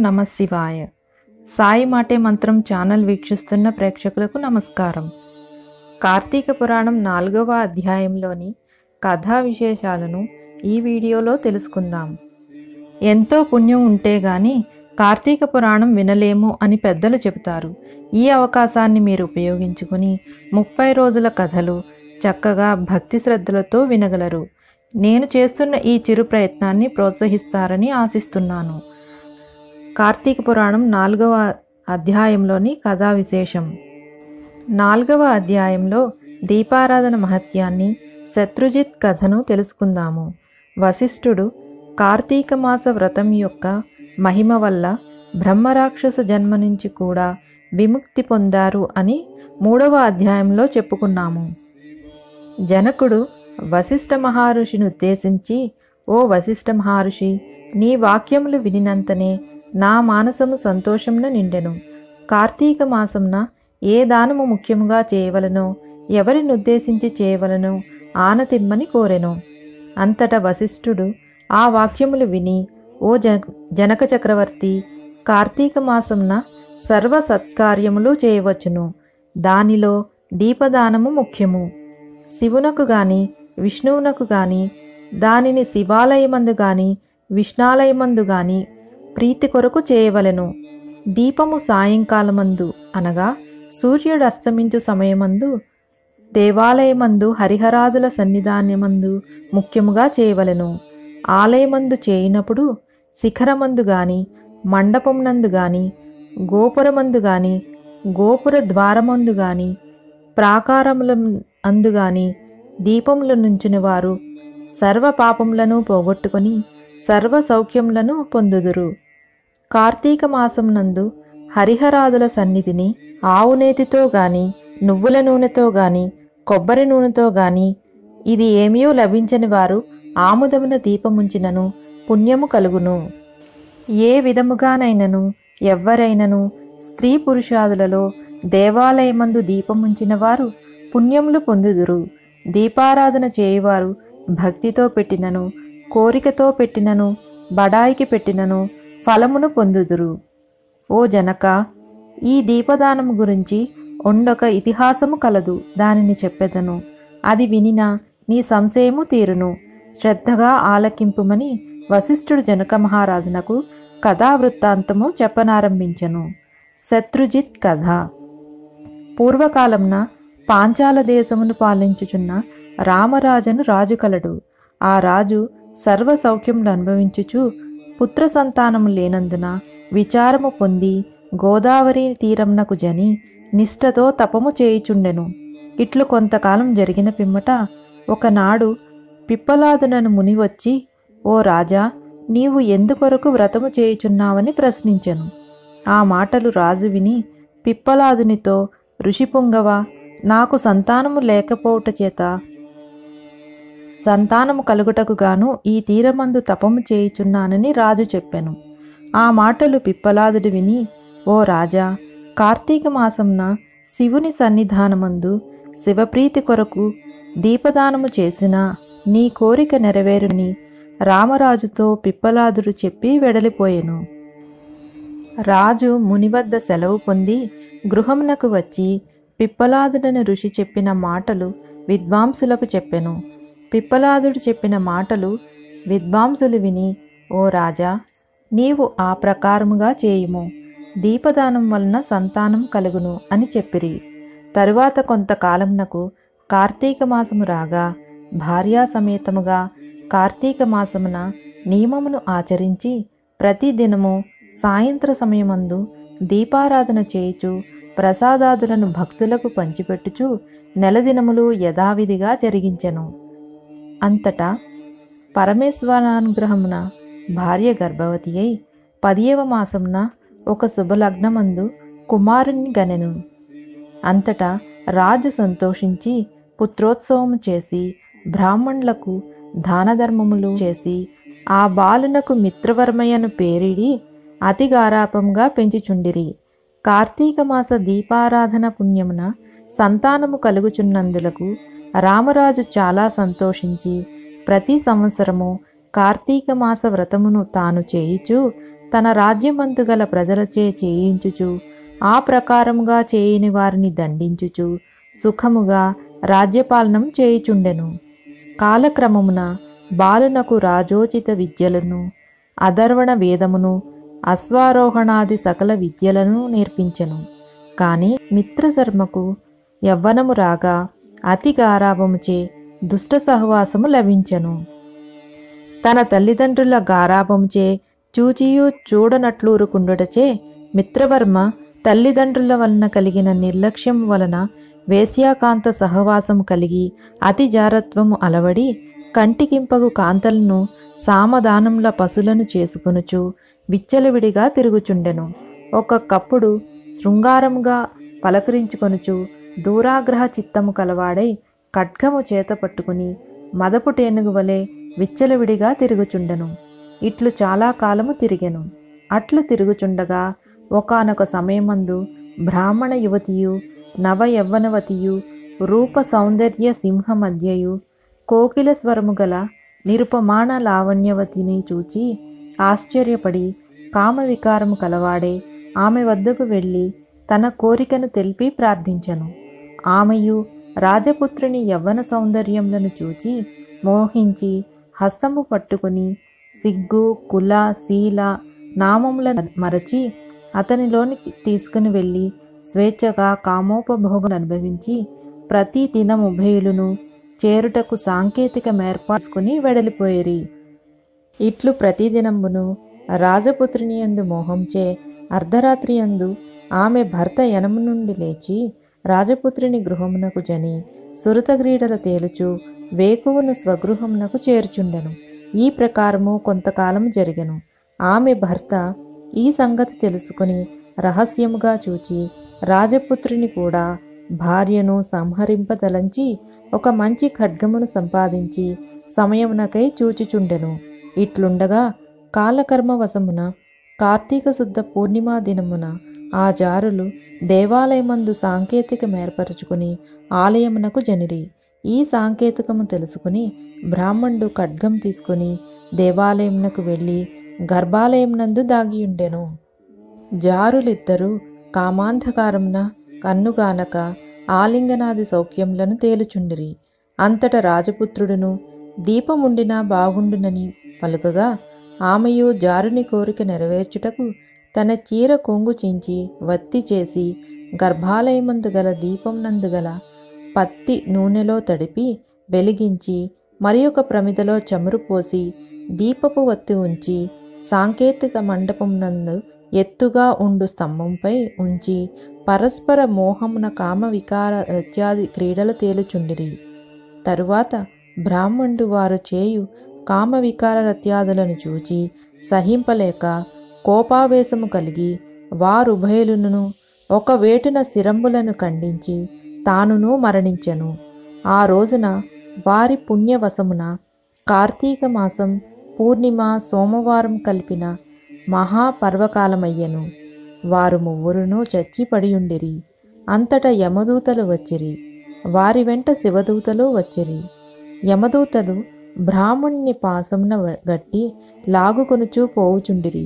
నమ శివాయ సాయి మాటే మంత్రం ఛానల్ వీక్షిస్తున్న ప్రేక్షకులకు నమస్కారం కార్తీక పురాణం నాలుగవ అధ్యాయంలోని కథా విశేషాలను ఈ వీడియోలో తెలుసుకుందాం ఎంతో పుణ్యం ఉంటే గాని కార్తీక పురాణం వినలేము అని పెద్దలు చెబుతారు ఈ అవకాశాన్ని మీరు ఉపయోగించుకుని ముప్పై రోజుల కథలు చక్కగా భక్తి శ్రద్ధలతో వినగలరు నేను చేస్తున్న ఈ చిరు ప్రయత్నాన్ని ప్రోత్సహిస్తారని ఆశిస్తున్నాను కార్తీక పురాణం నాలుగవ అధ్యాయంలోని కథా విశేషం నాలుగవ అధ్యాయంలో దీపారాధన మహత్యాన్ని శత్రుజిత్ కథను తెలుసుకుందాము వశిష్ఠుడు కార్తీక మాస వ్రతం యొక్క మహిమ వల్ల బ్రహ్మరాక్షస జన్మ నుంచి కూడా విముక్తి పొందారు అని మూడవ అధ్యాయంలో చెప్పుకున్నాము జనకుడు వశిష్ఠ మహర్షిని ఉద్దేశించి ఓ వశిష్ఠ మహర్షి నీ వాక్యములు వినినంతనే నా మానసము సంతోషంన నిండెను కార్తీక మాసంన ఏ దానము ముఖ్యముగా చేయవలనో ఎవరిని ఉద్దేశించి చేయవలనో ఆనతిమ్మని కోరెను అంతటా వశిష్ఠుడు ఆ వాక్యములు విని ఓ జన జనక చక్రవర్తి కార్తీక మాసంన సర్వ సత్కార్యములు చేయవచ్చును దానిలో దీపదానము ముఖ్యము శివునకు గాని విష్ణువునకు గాని దానిని శివాలయమందు గాని విష్ణాలయమందు గాని ప్రీతి కొరకు చేయవలెను దీపము సాయంకాలమందు అనగా సూర్యుడు అస్తమించు సమయమందు దేవాలయమందు హరిహరాదుల సన్నిధానమందు ముఖ్యముగా చేయవలెను ఆలయమందు చేయనప్పుడు శిఖరమందు గాని మండపమునందు గాని గోపురమందు గాని గోపుర ద్వారమందు గాని ప్రాకారముల అందు గాని దీపములు నుంచిన వారు సర్వ పాపములను పోగొట్టుకొని సర్వ సౌఖ్యములను పొందుదురు కార్తీక మాసం నందు హరిహరాదుల సన్నిధిని ఆవునేతితో గాని నువ్వుల నూనెతో గాని కొబ్బరి నూనెతో గాని ఇది ఏమీయో లభించని వారు ఆముదమున దీపముంచినను పుణ్యము కలుగును ఏ విధముగానైనను ఎవ్వరైనను స్త్రీ పురుషాదులలో దేవాలయమందు దీపముంచిన వారు పుణ్యములు పొందుదురు దీపారాధన చేయువారు భక్తితో పెట్టినను కోరికతో పెట్టినను బడాయికి పెట్టినను ఫలమును పొందుదురు ఓ జనక ఈ దీపదానము గురించి ఉండొక ఇతిహాసము కలదు దానిని చెప్పెదను అది వినిన నీ సంశయము తీరును శ్రద్ధగా ఆలకింపుమని వశిష్ఠుడు జనక మహారాజునకు కథావృత్తాంతము చెప్పనారంభించెను శత్రుజిత్ కథ పూర్వకాలంన పాంచాల దేశమును పాలించుచున్న రామరాజను రాజు కలడు ఆ రాజు సర్వ సౌఖ్యములు అనుభవించుచు పుత్ర సంతానము లేనందున విచారము పొంది గోదావరి తీరంనకు జని నిష్ఠతో తపము చేయుచుండెను ఇట్లు కొంతకాలం జరిగిన పిమ్మట ఒకనాడు పిప్పలాదునను ముని వచ్చి ఓ రాజా నీవు ఎందుకొరకు వ్రతము చేయుచున్నావని ప్రశ్నించెను ఆ మాటలు రాజు విని పిప్పలాదునితో ఋషిపుంగవ నాకు సంతానము లేకపోవుట చేత సంతానము కలుగుటకు గాను ఈ తీరమందు తపము చేయుచున్నానని రాజు చెప్పెను ఆ మాటలు పిప్పలాదుడు విని ఓ రాజా కార్తీక మాసంన శివుని సన్నిధానమందు శివప్రీతి కొరకు దీపదానము చేసిన నీ కోరిక నెరవేరుని రామరాజుతో పిప్పలాదుడు చెప్పి వెడలిపోయెను రాజు ముని వద్ద సెలవు పొంది గృహమునకు వచ్చి పిప్పలాదుడని ఋషి చెప్పిన మాటలు విద్వాంసులకు చెప్పెను పిప్పలాదుడు చెప్పిన మాటలు విద్వాంసులు విని ఓ రాజా నీవు ఆ ప్రకారముగా చేయుము దీపదానం వలన సంతానం కలుగును అని చెప్పిరి తరువాత కొంతకాలంనకు కార్తీక మాసము రాగా భార్యా సమేతముగా కార్తీక మాసమున నియమమును ఆచరించి ప్రతిదినము సాయంత్ర సమయమందు దీపారాధన చేయుచు ప్రసాదాదులను భక్తులకు పంచిపెట్టుచు నెలదినములు యథావిధిగా జరిగించెను అంతటా పరమేశ్వరానుగ్రహమున భార్య గర్భవతి అయి పదియవ మాసమున ఒక శుభలగ్నమందు కుమారుని గనెను అంతటా రాజు సంతోషించి పుత్రోత్సవము చేసి బ్రాహ్మణులకు దానధర్మములు చేసి ఆ బాలునకు మిత్రవర్మయ్యను పేరిడి అతి గారాపంగా పెంచుచుండిరి కార్తీక మాస దీపారాధన పుణ్యమున సంతానము కలుగుచున్నందులకు రామరాజు చాలా సంతోషించి ప్రతి సంవత్సరము కార్తీక మాస వ్రతమును తాను చేయుచు తన రాజ్యమందు గల ప్రజలచే చేయించుచు ఆ ప్రకారముగా చేయని వారిని దండించుచు సుఖముగా రాజ్యపాలనం చేయుచుండెను కాలక్రమమున బాలునకు రాజోచిత విద్యలను అధర్వణ వేదమును అశ్వారోహణాది సకల విద్యలను నేర్పించెను కాని మిత్రశర్మకు యవ్వనము రాగా అతి గారాభముచే దుష్ట సహవాసము లభించెను తన తల్లిదండ్రుల గారాభముచే చూచియు చూడనట్లూరుకుండుటచే మిత్రవర్మ తల్లిదండ్రుల వలన కలిగిన నిర్లక్ష్యం వలన వేశ్యాకాంత సహవాసం కలిగి అతి జారత్వము అలవడి కంటికింపగు కాంతలను సామదానంల పశులను చేసుకొనుచు విచ్చలవిడిగా తిరుగుచుండెను ఒక్కొక్కప్పుడు శృంగారముగా పలకరించుకొనుచు దూరాగ్రహ చిత్తము కలవాడై ఖడ్గము చేత పట్టుకుని మదపు టేనుగు వలె విచ్చలవిడిగా తిరుగుచుండెను ఇట్లు చాలా కాలము తిరిగెను అట్లు తిరుగుచుండగా ఒకానొక సమయమందు బ్రాహ్మణ యువతియు నవ యవ్వనవతియు రూప సౌందర్య సింహ మధ్యయు కోకిల స్వరము గల నిరుపమాన లావణ్యవతిని చూచి ఆశ్చర్యపడి కామ వికారము కలవాడే ఆమె వద్దకు వెళ్ళి తన కోరికను తెలిపి ప్రార్థించెను ఆమెయు రాజపుత్రుని యవ్వన సౌందర్యములను చూచి మోహించి హస్తము పట్టుకుని సిగ్గు కుల శీల నామములను మరచి అతనిలోనికి తీసుకుని వెళ్ళి స్వేచ్ఛగా కామోపభోగం అనుభవించి ప్రతి దినం ఉభయులను చేరుటకు సాంకేతిక మేర్పాసుకుని వెడలిపోయిరి ఇట్లు ప్రతిదినంబును రాజపుత్రిని యందు మోహంచే అర్ధరాత్రి యందు ఆమె భర్త యనము నుండి లేచి రాజపుత్రిని గృహమునకు జని సురతగ్రీడల తేలుచు వేకువను స్వగృహమునకు చేర్చుండెను ఈ ప్రకారము కొంతకాలం జరిగెను ఆమె భర్త ఈ సంగతి తెలుసుకుని రహస్యముగా చూచి రాజపుత్రిని కూడా భార్యను సంహరింపదలంచి ఒక మంచి ఖడ్గమును సంపాదించి సమయమునకై చూచుచుండెను ఇట్లుండగా కాలకర్మ వశమున కార్తీక శుద్ధ పూర్ణిమా దినమున ఆ జారులు దేవాలయమందు సాంకేతిక మేర్పరచుకుని ఆలయమునకు జనిరి ఈ సాంకేతికము తెలుసుకుని బ్రాహ్మణుడు ఖడ్గం తీసుకుని దేవాలయమునకు వెళ్ళి గర్భాలయమునందు దాగియుండెను జారులిద్దరూ కామాంధకారమున కన్నుగానక ఆలింగనాది సౌఖ్యములను తేలుచుండిరి అంతట రాజపుత్రుడును దీపముండినా బాగుండునని పలుకగా ఆమెయు జారుని కోరిక నెరవేర్చుటకు తన చీర కొంగు చించి వత్తి చేసి గర్భాలయమందు గల దీపంనందు గల పత్తి నూనెలో తడిపి వెలిగించి మరి ఒక ప్రమిదలో చమురు పోసి దీపపు వత్తి ఉంచి సాంకేతిక మండపం నందు ఎత్తుగా ఉండు స్తంభంపై ఉంచి పరస్పర మోహమున కామ వికార నృత్యాది క్రీడలు తేలుచుండిరి తరువాత బ్రాహ్మణుడు వారు చేయు కామ వికార రత్యాదులను చూచి సహింపలేక కోపావేశము కలిగి వారుభయులను ఒక వేటున శిరంబులను ఖండించి తానును మరణించెను ఆ రోజున వారి పుణ్యవశమున కార్తీక మాసం పూర్ణిమ సోమవారం కలిపిన మహాపర్వకాలమయ్యెను వారు ముగ్గురును చచ్చిపడియుండిరి అంతటా యమదూతలు వచ్చిరి వారి వెంట శివదూతలు వచ్చిరి యమదూతలు బ్రాహ్మణ్ణి పాసమున గట్టి లాగుకొనుచూ పోవుచుండిరి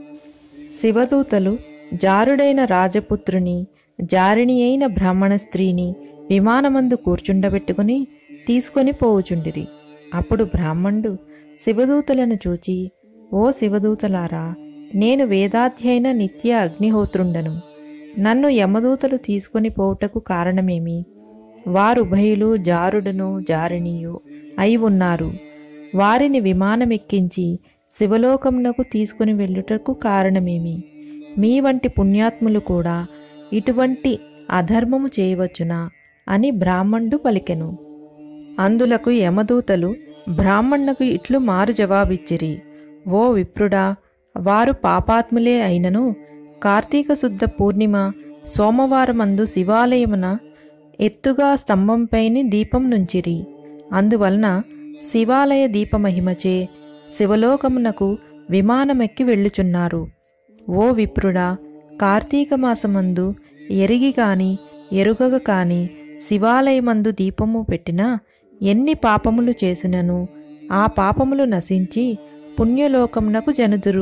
శివదూతలు జారుడైన రాజపుత్రుని జారిణి అయిన బ్రాహ్మణ స్త్రీని విమానమందు కూర్చుండబెట్టుకుని తీసుకొని పోవుచుండిరి అప్పుడు బ్రాహ్మణుడు శివదూతలను చూచి ఓ శివదూతలారా నేను వేదాధ్యయన నిత్య అగ్నిహోత్రుండను నన్ను యమదూతలు తీసుకొని పోవుటకు కారణమేమి వారుభయులు జారుడును జారిణియు అయి ఉన్నారు వారిని విమానమెక్కించి శివలోకమునకు తీసుకుని వెళ్ళుటకు కారణమేమి మీ వంటి పుణ్యాత్ములు కూడా ఇటువంటి అధర్మము చేయవచ్చునా అని బ్రాహ్మణుడు పలికెను అందులకు యమదూతలు బ్రాహ్మణునకు ఇట్లు మారు జవాబిచ్చిరి ఓ విప్రుడా వారు పాపాత్ములే అయినను కార్తీక శుద్ధ పూర్ణిమ సోమవారమందు శివాలయమున ఎత్తుగా స్తంభంపైని దీపం నుంచిరి అందువలన శివాలయ దీపమహిమచే శివలోకమునకు విమానమెక్కి వెళ్ళుచున్నారు ఓ విప్రుడా కార్తీక మాసమందు ఎరిగి కాని ఎరుగక కాని శివాలయమందు దీపము పెట్టినా ఎన్ని పాపములు చేసినను ఆ పాపములు నశించి పుణ్యలోకమునకు జనుదురు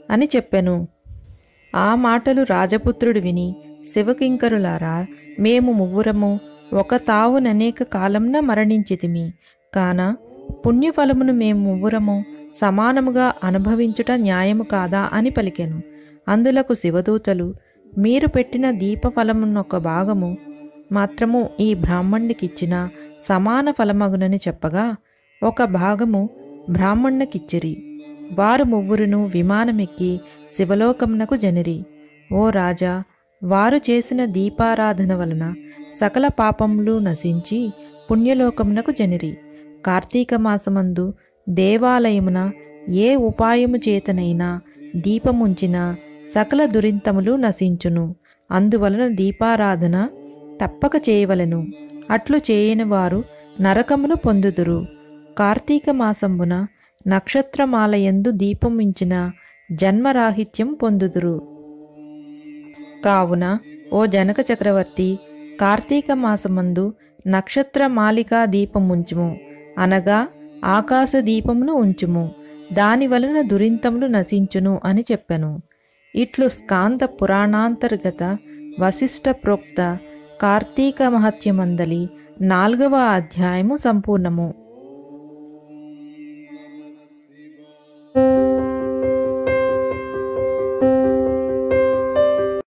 అని చెప్పెను ఆ మాటలు రాజపుత్రుడు విని శివకింకరులారా మేము ముగ్గురము ఒక తావుననేక కాలంన మరణించితిమి కాన పుణ్యఫలమును మేము ముగ్గురము సమానముగా అనుభవించుట న్యాయము కాదా అని పలికెను అందులకు శివదూతలు మీరు పెట్టిన దీపఫలమునొక భాగము మాత్రము ఈ బ్రాహ్మణుడికిచ్చిన సమాన ఫలమగునని చెప్పగా ఒక భాగము బ్రాహ్మణునికిచ్చిరి వారు ముగ్గురును విమానమెక్కి శివలోకమునకు జనిరి ఓ రాజా వారు చేసిన దీపారాధన వలన సకల పాపములు నశించి పుణ్యలోకమునకు జనిరి కార్తీక మాసమందు దేవాలయమున ఏ ఉపాయము చేతనైనా దీపముంచిన సకల దురింతములు నశించును అందువలన దీపారాధన తప్పక చేయవలెను అట్లు చేయని వారు నరకమును పొందుదురు కార్తీక మాసంబున నక్షత్రమాలయందు దీపమించిన జన్మరాహిత్యం పొందుదురు కావున ఓ జనక చక్రవర్తి కార్తీక మాసమందు నక్షత్ర మాలికా దీపముంచుము అనగా ఆకాశ దీపమును ఉంచుము దాని వలన దురింతములు నశించును అని చెప్పెను ఇట్లు స్కాంద పురాణాంతర్గత వశిష్ట ప్రోక్త కార్తీక మహత్యమందలి నాల్గవ అధ్యాయము సంపూర్ణము